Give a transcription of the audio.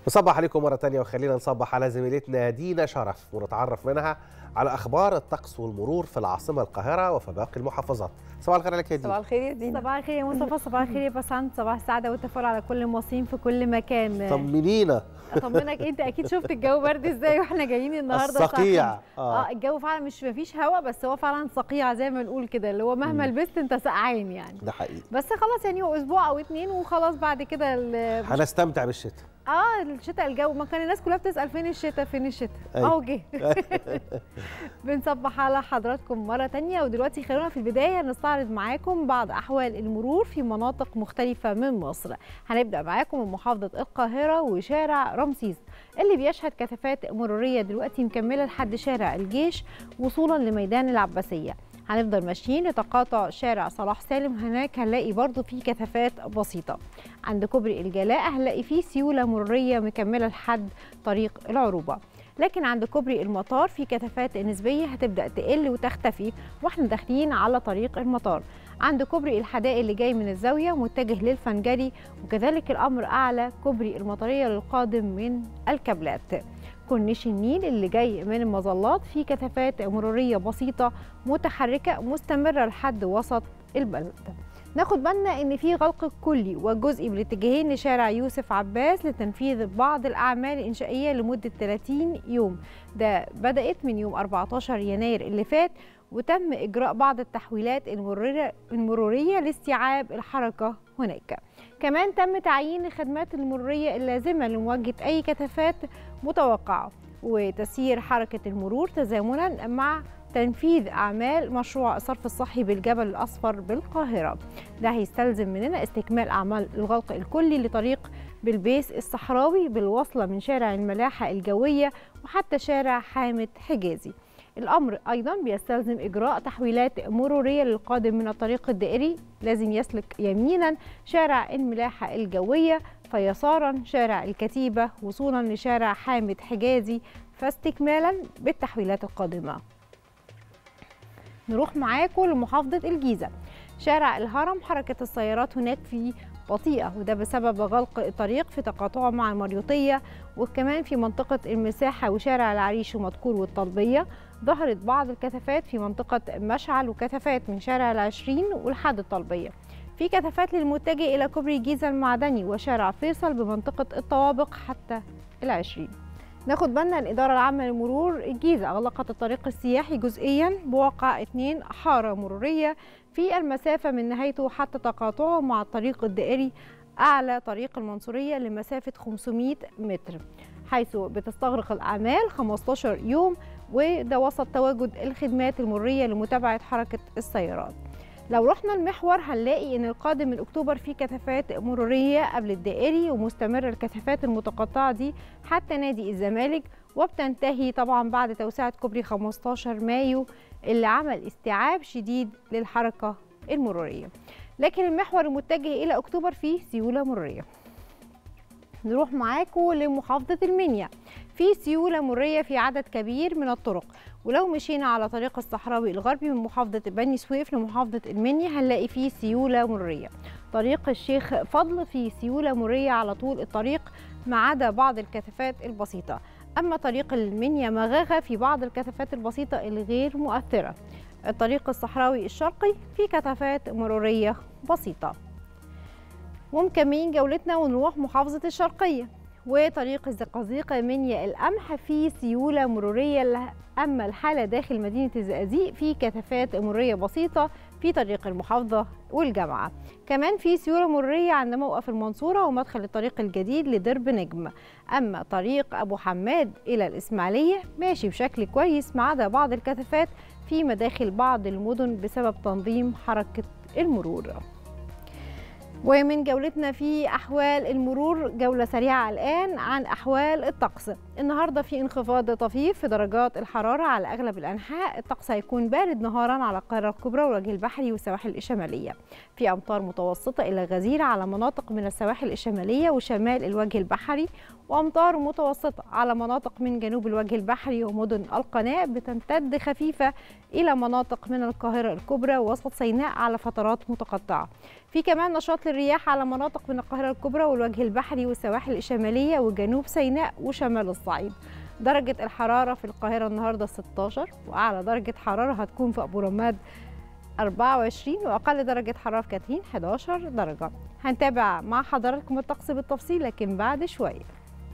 نصبح عليكم مرة تانية وخلينا نصبح على زميلتنا دينا شرف ونتعرف منها على أخبار الطقس والمرور في العاصمة القاهرة وفي باقي المحافظات صباح الخير عليك يا دينا صباح الخير يا دينا صباح الخير يا مصطفى صباح الخير يا بسنت صباح السعاده والتفاؤل على كل المصريين في كل مكان طمنينا اطمنك انت اكيد شفت الجو برد ازاي واحنا جايين النهارده الساعة الصقيع خمسة. اه الجو فعلا مش مفيش هواء بس هو فعلا صقيع زي ما نقول كده اللي هو مهما لبست انت سقعان يعني ده حقيقي بس خلاص يعني هو اسبوع او اتنين وخلاص بعد كده ال- هنستمتع بالشتاء اه الشتاء الجو ما كان الناس كلها بتسال فين الشتاء فين الشتاء أيوة. اهو جه بنصبح على حضراتكم مره تانية ودلوقتي خلونا في البدايه نستعرض معاكم بعض احوال المرور في مناطق مختلفه من مصر هنبدا معاكم من محافظه القاهره وشارع رمسيس اللي بيشهد كثافات مروريه دلوقتي مكمله لحد شارع الجيش وصولا لميدان العباسيه هنفضل ماشيين لتقاطع شارع صلاح سالم هناك هنلاقي برضو في كثافات بسيطة عند كوبري الجلاء هنلاقي فيه سيولة مرورية مكملة لحد طريق العروبة لكن عند كوبري المطار في كثافات نسبية هتبدأ تقل وتختفي واحنا داخلين على طريق المطار عند كوبري الحدائق اللي جاي من الزاوية متجه للفنجري وكذلك الأمر أعلى كوبري المطرية للقادم من الكابلات كورنيش النيل اللي جاي من المظلات في كثافات مرورية بسيطة متحركة مستمرة لحد وسط البلد ناخد بالنا ان في غلق كلي وجزئي بالاتجاهين لشارع يوسف عباس لتنفيذ بعض الاعمال الانشائيه لمده 30 يوم ده بدات من يوم 14 يناير اللي فات وتم اجراء بعض التحويلات المروريه المروريه لاستيعاب الحركه هناك كمان تم تعيين الخدمات المروريه اللازمه لمواجهه اي كثافات متوقعه وتسيير حركه المرور تزامنا مع تنفيذ أعمال مشروع الصرف الصحي بالجبل الأصفر بالقاهرة ده هيستلزم مننا استكمال أعمال الغلق الكلي لطريق بالبيس الصحراوي بالوصلة من شارع الملاحة الجوية وحتى شارع حامد حجازي الأمر أيضا بيستلزم إجراء تحويلات مرورية للقادم من الطريق الدائري لازم يسلك يمينا شارع الملاحة الجوية فيسارا شارع الكتيبة وصولا لشارع حامد حجازي فاستكمالا بالتحويلات القادمه نروح معاكم لمحافظة الجيزة شارع الهرم حركة السيارات هناك فيه بطيئة وده بسبب غلق الطريق في تقاطعه مع المريوطية وكمان في منطقة المساحة وشارع العريش ومدكور والطلبية ظهرت بعض الكثافات في منطقة مشعل وكثافات من شارع العشرين ولحد الطلبية في كثافات للمتجه إلى كوبري جيزة المعدني وشارع فيصل بمنطقة الطوابق حتى العشرين ناخد بالنا الإدارة العامة للمرور الجيزة أغلقت الطريق السياحي جزئيا بواقع اتنين حارة مرورية في المسافة من نهايته حتى تقاطعه مع الطريق الدائري أعلى طريق المنصورية لمسافة 500 متر حيث بتستغرق الأعمال 15 يوم وده وسط تواجد الخدمات المرورية لمتابعة حركة السيارات لو رحنا المحور هنلاقي ان القادم من اكتوبر فيه كثافات مروريه قبل الدائري ومستمره الكثافات المتقطعه دي حتى نادي الزمالك وبتنتهي طبعا بعد توسعه كوبري 15 مايو اللي عمل استيعاب شديد للحركه المروريه لكن المحور المتجه الى اكتوبر فيه سيوله مروريه نروح معاكم لمحافظه المنيا في سيوله مروريه في عدد كبير من الطرق ولو مشينا على طريق الصحراوي الغربي من محافظة بني سويف لمحافظة المنيا هنلاقي فيه سيولة مرورية طريق الشيخ فضل فيه سيولة مرورية على طول الطريق ما عدا بعض الكثافات البسيطة أما طريق المنيا مغاغة في بعض الكثافات البسيطة الغير مؤثرة الطريق الصحراوي الشرقي فيه كثافات مرورية بسيطة ومكملين جولتنا ونروح محافظة الشرقية وطريق الزقازيق منيا القمح في سيولة مرورية أما الحالة داخل مدينة الزقازيق في كثافات مرورية بسيطة في طريق المحافظة والجامعة كمان في سيولة مرورية عند موقف المنصورة ومدخل الطريق الجديد لدرب نجم أما طريق أبو حماد إلى الإسماعيلية ماشي بشكل كويس ما عدا بعض الكثافات في مداخل بعض المدن بسبب تنظيم حركة المرور ومن جولتنا في أحوال المرور جولة سريعة الآن عن أحوال الطقس النهاردة في انخفاض طفيف في درجات الحرارة على أغلب الأنحاء الطقس هيكون بارد نهارا على القاهرة الكبرى والوجه البحري والسواحل الشمالية في أمطار متوسطة إلى غزيرة على مناطق من السواحل الشمالية وشمال الوجه البحري وأمطار متوسطة على مناطق من جنوب الوجه البحري ومدن القناة بتمتد خفيفة إلى مناطق من القاهرة الكبرى ووسط سيناء على فترات متقطعة في كمان نشاط الرياح على مناطق من القاهرة الكبرى والوجه البحري والسواحل الشمالية وجنوب سيناء وشمال الصعيد درجة الحرارة في القاهرة النهاردة 16 وأعلى درجة حرارة هتكون في أبو رماد 24 وأقل درجة حرارة في كاترين 11 درجة هنتابع مع حضراتكم الطقس بالتفصيل لكن بعد شوية